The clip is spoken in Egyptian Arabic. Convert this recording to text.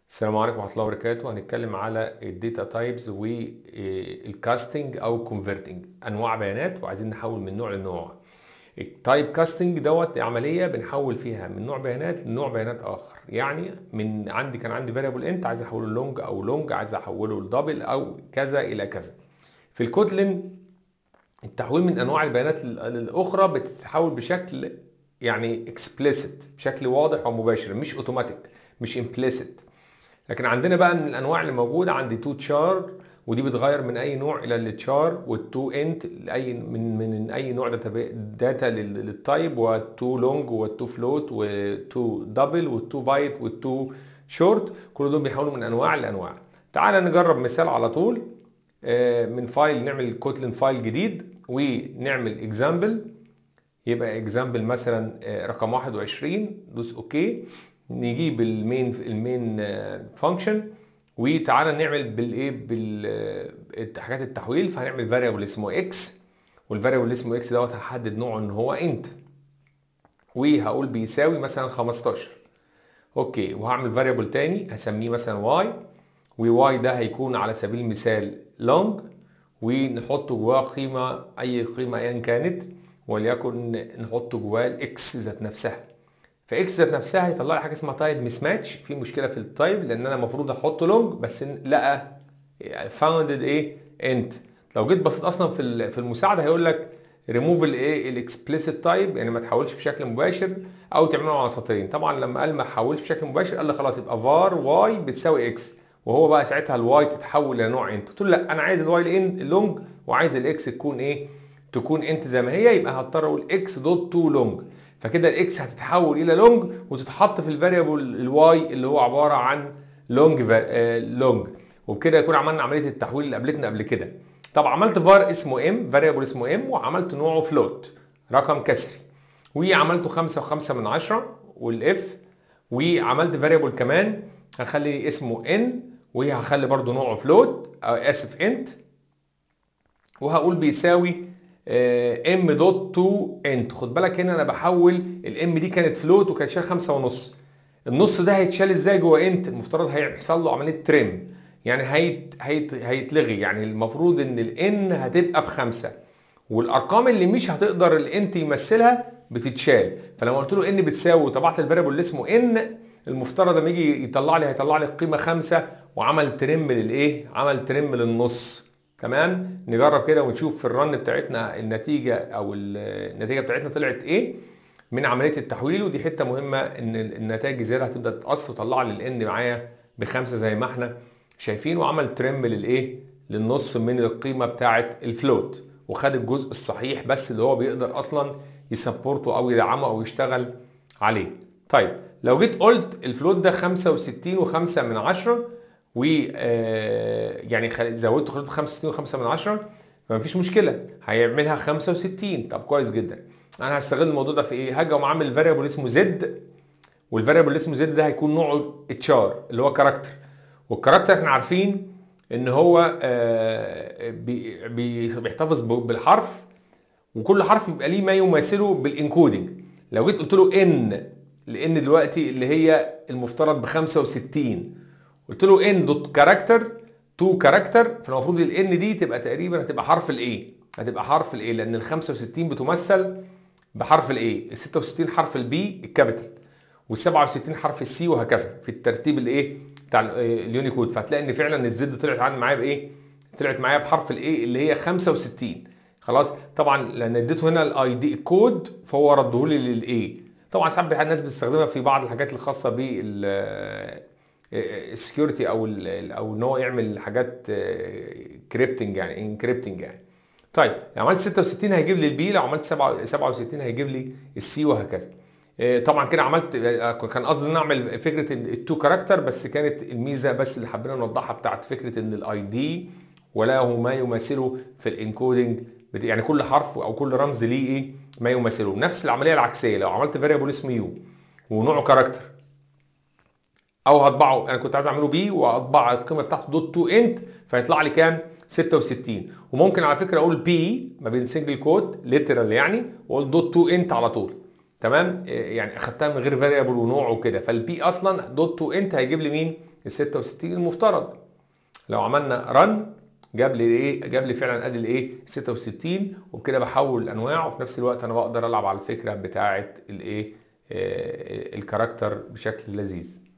السلام عليكم ورحمه الله وبركاته هنتكلم على الداتا تايبز والكاستنج او كونفرتنج انواع بيانات وعايزين نحول من نوع لنوع التايب كاستنج دوت عمليه بنحول فيها من نوع بيانات لنوع بيانات اخر يعني من عندي كان عندي فاريبل انت عايز احوله لونج او لونج عايز احوله لدبل او كذا الى كذا في الكوتلين التحويل من انواع البيانات الاخرى بتتحول بشكل يعني اكسبليسيت بشكل واضح ومباشر مش اوتوماتيك مش امبليسيت لكن عندنا بقى من الانواع اللي موجوده عندي تو تشار ودي بتغير من اي نوع الى التشار والتو انت لاي من من اي نوع داتا داتا للتايب والتو لونج والتو فلوت والتو دبل والتو بايت والتو شورت كل دول بيحولوا من انواع لانواع تعال نجرب مثال على طول من فايل نعمل كوتلين فايل جديد ونعمل اكزامبل يبقى اكزامبل مثلا رقم 21 دوس اوكي نجيب المين المين فانكشن وتعالى نعمل بالايه بالحاجات التحويل فهنعمل فاريبل اسمه اكس والفاريبل اللي اسمه اكس دوت هحدد نوعه ان هو انت وهقول بيساوي مثلا 15 اوكي وهعمل فاريبل تاني هسميه مثلا واي وواي ده هيكون على سبيل المثال لونج ونحط جواه قيمه اي قيمه ايا كانت وليكن نحط جواه الاكس ذات نفسها فاكس ذات نفسها هيطلع لي حاجه اسمها تايب مس ماتش في مشكله في التايب لان انا المفروض احط لونج بس لقى فاوندد ايه انت لو جيت بصيت اصلا في في المساعده هيقول لك ريموف الايه الاكسبليسيت تايب يعني ما تحولش بشكل مباشر او تعمله على سطرين طبعا لما قال ما تحولش بشكل مباشر قال لي خلاص يبقى فار واي بتساوي اكس وهو بقى ساعتها الواي تتحول لنوع انت قلت له لا انا عايز الواي لان لونج وعايز الاكس تكون ايه تكون انت زي ما هي يبقى هضطر اقول اكس دوت تو لونج فكده الاكس هتتحول الى لونج وتتحط في الفاريبل الواي اللي هو عباره عن لونج لونج وبكده يكون عملنا عمليه التحويل اللي قابلتنا قبل كده طب عملت فار اسمه ام فاريبل اسمه ام وعملت نوعه فلوت رقم كسري وعملته 5 و5 من 10 والاف وعملت فاريبل كمان هخلي اسمه ان وهخلي برده نوعه فلوت اسف انت وهقول بيساوي ام دوت تو انت خد بالك هنا انا بحول الام دي كانت فلوت وكانت شايل خمسة ونص النص ده هيتشال ازاي جوه انت المفترض هيحصل له عمليه تريم يعني هيت هيت هيتلغي يعني المفروض ان الان هتبقى بخمسه والارقام اللي مش هتقدر الانت يمثلها بتتشال فلما قلت له ان بتساوي وطبعت الفاريبل اللي اسمه ان المفترض لما يجي يطلع لي هيطلع لي القيمه خمسه وعمل تريم للايه؟ عمل تريم للنص تمام نجرب كده ونشوف في الرن بتاعتنا النتيجه او النتيجه بتاعتنا طلعت ايه من عمليه التحويل ودي حته مهمه ان النتائج الزياده هتبدا تتقص وتطلع لي الان معايا بخمسه زي ما احنا شايفين وعمل ترم للايه للنص من القيمه بتاعه الفلوت وخد الجزء الصحيح بس اللي هو بيقدر اصلا يسبورته او يدعمه او يشتغل عليه طيب لو جيت قلت الفلوت ده 65 و5 من 10 و يعني زودت خليته 65 و5 من 10 فمفيش مشكله هيعملها 65 طب كويس جدا انا هستغل الموضوع ده في ايه هاجي اقوم عامل فاريبل اسمه زد والفاريبل اللي اسمه زد ده هيكون نوعه اتشار اللي هو كاركتر والكاركتر احنا عارفين ان هو بي بيحتفظ بالحرف وكل حرف بيبقى ليه ما يماثله بالانكودنج لو جيت قلت له ان لان دلوقتي اللي هي المفترض ب 65 قلت له ان دوت كاركتر تو كاركتر فالمفروض الان دي تبقى تقريبا هتبقى حرف الاي هتبقى حرف الاي لان ال 65 بتمثل بحرف الاي ال 66 حرف البي الكابيتال وال 67 حرف السي وهكذا في الترتيب الايه بتاع اليونيكود فهتلاقي ان فعلا الزد طلعت عندي معايا بايه؟ طلعت معايا بحرف الاي اللي هي 65 خلاص طبعا لان اديته هنا الاي دي الكود فهو رده لي للاي طبعا ساعات الناس بتستخدمها في بعض الحاجات الخاصه بال السكيورتي او ال او ان هو يعمل حاجات كريبتنج يعني انكريبتنج يعني طيب لو عملت 66 هيجيب لي البي لو عملت 67 هيجيب لي السي وهكذا طبعا كده عملت كان قصدي ان اعمل فكره التو كاركتر بس كانت الميزه بس اللي حبينا نوضحها بتاعت فكره ان الاي دي وله ما يماثله في الانكودنج يعني كل حرف او كل رمز ليه ايه ما يماثله نفس العمليه العكسيه لو عملت فاريبل اسمه يو ونوعه كاركتر او هطبعه انا كنت عايز اعمله بي واطبع القيمه بتاعته دوت تو انت فيطلع لي كام 66 وممكن على فكره اقول بي ما بين سنجل كود ليترال يعني واقول دوت تو انت على طول تمام يعني اخدتها من غير فاريبل ونوع وكده فالبي اصلا دوت تو انت هيجيب لي مين ال 66 المفترض لو عملنا رن جاب لي ايه جاب لي فعلا ادي الايه 66 وبكده بحول الانواع وفي نفس الوقت انا بقدر العب على الفكره بتاعه الايه آه، الكاركتر بشكل لذيذ